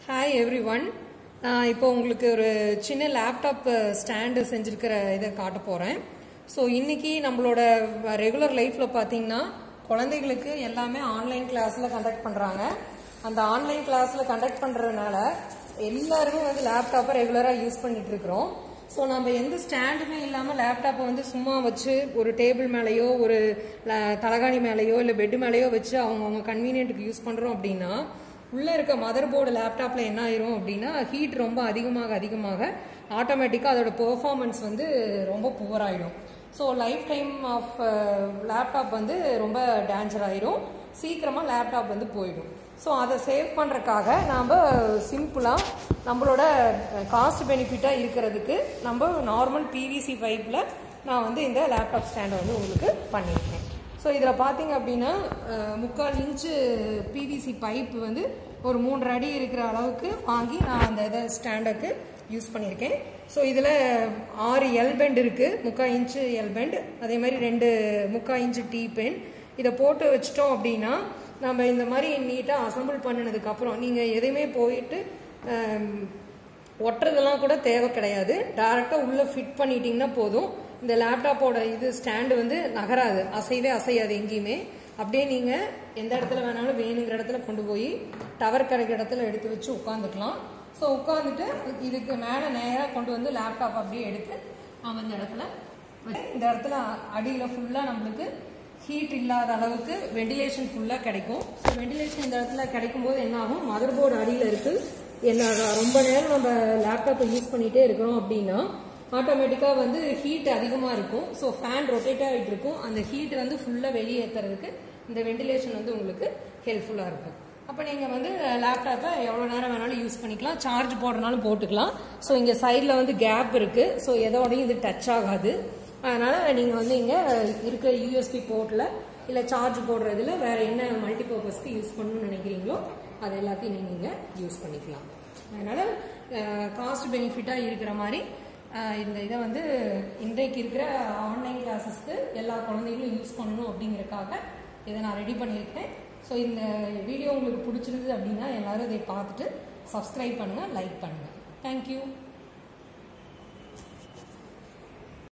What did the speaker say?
hi every one நான் இப்போ உங்களுக்கு ஒரு சின்ன லேப்டாப் ஸ்டாண்டு செஞ்சுருக்கிற இதை காட்ட போகிறேன் ஸோ இன்னைக்கு நம்மளோட ரெகுலர் லைஃப்பில் பார்த்தீங்கன்னா குழந்தைகளுக்கு எல்லாமே ஆன்லைன் கிளாஸில் கண்டக்ட் பண்ணுறாங்க அந்த ஆன்லைன் கிளாஸில் கண்டக்ட் பண்ணுறதுனால எல்லாருமே வந்து லேப்டாப்பை ரெகுலராக யூஸ் பண்ணிட்டு இருக்கிறோம் ஸோ நம்ம எந்த ஸ்டாண்டுமே இல்லாமல் லேப்டாப்பை வந்து சும்மா வச்சு ஒரு டேபிள் மேலேயோ ஒரு ல- தலகாணி மேலேயோ இல்லை பெட் மேலேயோ வச்சு அவங்க அவங்க கன்வீனியன்ட்டுக்கு யூஸ் பண்ணுறோம் அப்படின்னா உள்ளே இருக்க மதர் போர்டு லேப்டாப்பில் என்ன ஆயிரும் அப்படின்னா ஹீட் ரொம்ப அதிகமாக அதிகமாக ஆட்டோமேட்டிக்காக அதோட பெர்ஃபார்மன்ஸ் வந்து ரொம்ப புவர் ஆயிடும் so life time of laptop வந்து ரொம்ப டேஞ்சர் ஆயிரும் சீக்கிரமாக லேப்டாப் வந்து போயிடும் ஸோ அதை சேவ் பண்ணுறக்காக நாம் சிம்பிளாக நம்மளோட காஸ்ட் பெனிஃபிட்டாக இருக்கிறதுக்கு நம்ம நார்மல் பிவிசி பைப்பில் நான் வந்து இந்த லேப்டாப் ஸ்டாண்டை வந்து உங்களுக்கு பண்ணியிருக்கேன் ஸோ இதில் பார்த்தீங்க அப்படின்னா அஹ், முக்கால் இன்ச்சு பிவிசி பைப் வந்து ஒரு மூன்றரை அடி இருக்கிற அளவுக்கு வாங்கி நான் அந்த இதை ஸ்டாண்டுக்கு யூஸ் பண்ணியிருக்கேன் ஸோ இதில் ஆறு எல் பெண்ட் இருக்குது முக்கால் இன்ச்சு எல் பெண்ட் அதே மாதிரி ரெண்டு முக்கால் இன்ச்சு டீ பென் இதை போட்டு வச்சிட்டோம் அப்படின்னா நம்ம இந்த மாதிரி நீட்டாக அசம்பிள் பண்ணினதுக்கப்புறம் நீங்கள் எதையுமே போயிட்டு அஹ், ஒட்டுறதெல்லாம் கூட தேவை கிடையாது டைரெக்டாக உள்ளே ஃபிட் பண்ணிட்டீங்கன்னா போதும் இந்த லேப்டாப்போட இது ஸ்டாண்டு வந்து நகராது அசைவே அசையாது எங்கேயுமே அப்படியே நீங்கள் எந்த இடத்துல வேணாலும் வேணுங்கிற இடத்துல கொண்டு போய் டவர் கிடைக்கிற இடத்துல எடுத்து வச்சு உட்காந்துக்கலாம் ஸோ உட்காந்துட்டு இதுக்கு மேலே நேராக கொண்டு வந்து லேப்டாப் அப்படியே எடுத்து நம்ம இந்த இடத்துல வச்சு- இந்த இடத்துல அடியில் ஃபுல்லாக நம்மளுக்கு ஹீட் இல்லாத அளவுக்கு வெண்டிலேஷன் ஃபுல்லாக கிடைக்கும் ஸோ வெண்டிலேஷன் இந்த இடத்துல கிடைக்கும் போது என்ன ஆகும் மதர் போர்டு அடியில் இருக்குது என்ன ரொம்ப நேரம் நம்ம லேப்டாப்பை யூஸ் பண்ணிகிட்டே இருக்கிறோம் அப்படின்னா ஆட்டோமேட்டிக்காக வந்து ஹீட் அதிகமாக இருக்கும் ஸோ ஃபேன் ரொட்டேட் ஆகிட்டு இருக்கும் அந்த ஹீட் வந்து ஃபுல்லாக வெளியேற்றுறதுக்கு இந்த வெண்டிலேஷன் வந்து உங்களுக்கு ஹெல்ப்ஃபுல்லாக இருக்கும் அப்போ நீங்கள் வந்து லேப்டாப்பை எவ்வளோ நேரம் வேணாலும் யூஸ் பண்ணிக்கலாம் சார்ஜ் போடுறனாலும் போட்டுக்கலாம் ஸோ இங்கே சைடில் வந்து கேப் இருக்குது ஸோ எதோடையும் இது டச் ஆகாது அதனால் நீங்கள் வந்து இங்கே இருக்கிற யூஎஸ்பி போர்ட்டில் இல்லை சார்ஜ் போடுறதுல வேறு என்ன மல்டிபர்பஸ்க்கு யூஸ் பண்ணணும்னு நினைக்கிறீங்களோ அது எல்லாத்தையும் நீங்கள் இங்கே யூஸ் பண்ணிக்கலாம் அதனால் காஸ்ட் பெனிஃபிட்டாக இருக்கிற மாதிரி அஹ், இந்த இதை வந்து இன்றைக்கு இருக்கிற ஆன்லைன் கிளாஸஸ்க்கு எல்லா குழந்தைகளும் யூஸ் பண்ணணும் அப்படிங்கறக்காக இதை நான் ரெடி பண்ணியிருக்கேன் ஸோ இந்த வீடியோ உங்களுக்கு பிடிச்சிருந்தது அப்படின்னா எல்லாரும் இதை பார்த்துட்டு சப்ஸ்கிரைப் பண்ணுங்கள் லைக் பண்ணுங்கள் தேங்க்யூ